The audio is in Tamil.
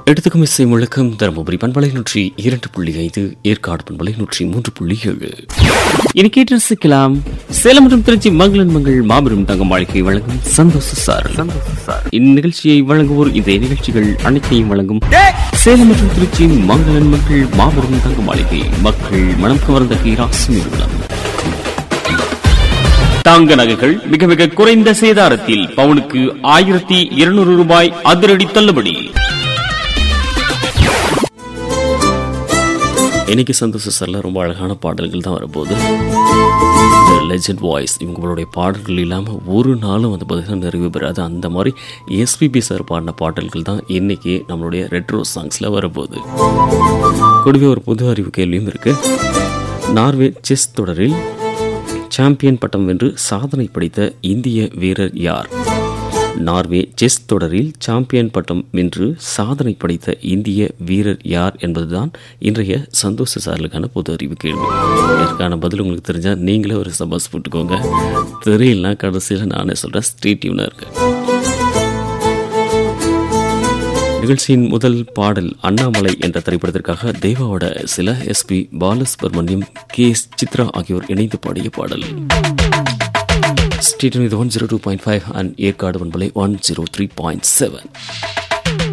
எடுத்துக்கும் இசை முழக்கம் தருமபுரி பண்பலை நூற்றி இரண்டு புள்ளி ஐந்து ஏற்காடு பண்பலை நூற்றி மூன்று புள்ளி ஏழு இனி கேட்டு ரசிக்கலாம் சேலம் மற்றும் திருச்சி மங்களன் மங்கள் மாபெரும் தங்க வாழ்க்கை வழங்கும் சந்தோஷ சார் இந்நிகழ்ச்சியை வழங்குவோர் இந்த நிகழ்ச்சிகள் அனைத்தையும் வழங்கும் சேலம் மற்றும் திருச்சி மங்களன் மங்கள் மாபெரும் தங்க மாளிகை மக்கள் மனம் கவர்ந்த கீராசு நிறுவனம் தங்க நகைகள் மிக மிக குறைந்த சேதாரத்தில் பவுனுக்கு ஆயிரத்தி இருநூறு ரூபாய் அதிரடி தள்ளுபடி இன்னைக்கு சந்தோஷ சார்ல ரொம்ப அழகான பாடல்கள் தான் வரப்போகுது லெஜண்ட் வாய்ஸ் இவங்களுடைய பாடல்கள் இல்லாமல் ஒரு நாளும் வந்து பார்த்தீங்கன்னா நிறைவு பெறாது அந்த மாதிரி எஸ்பிபி சார் பாடின பாடல்கள் தான் இன்னைக்கு நம்மளுடைய ரெட்ரோ சாங்ஸில் வரப்போகுது கூடவே ஒரு புது அறிவு கேள்வியும் இருக்கு நார்வே செஸ் தொடரில் சாம்பியன் பட்டம் வென்று சாதனை படைத்த இந்திய வீரர் யார் நார்வே செஸ் தொடரில் சாம்பியன் பட்டம் வென்று சாதனை படைத்த இந்திய வீரர் யார் என்பதுதான் இன்றைய சந்தோஷ சாரலுக்கான பொது அறிவு கேள்வி இதற்கான பதில் உங்களுக்கு தெரிஞ்சால் நீங்களே ஒரு சபாஸ் போட்டுக்கோங்க தெரியலனா கடைசியில் நானே சொல்கிறேன் ஸ்டேட்யூனாக இருக்கு நிகழ்ச்சியின் முதல் பாடல் அண்ணாமலை என்ற திரைப்படத்திற்காக தேவாவோட சில S P Balasubrahmanyam K S Chithra ஆகியோர் இணைந்து பாடிய பாடல் ஸ்டேட்டன் இது one zero two point five and Yercaud ஒன்பலை one zero three point seven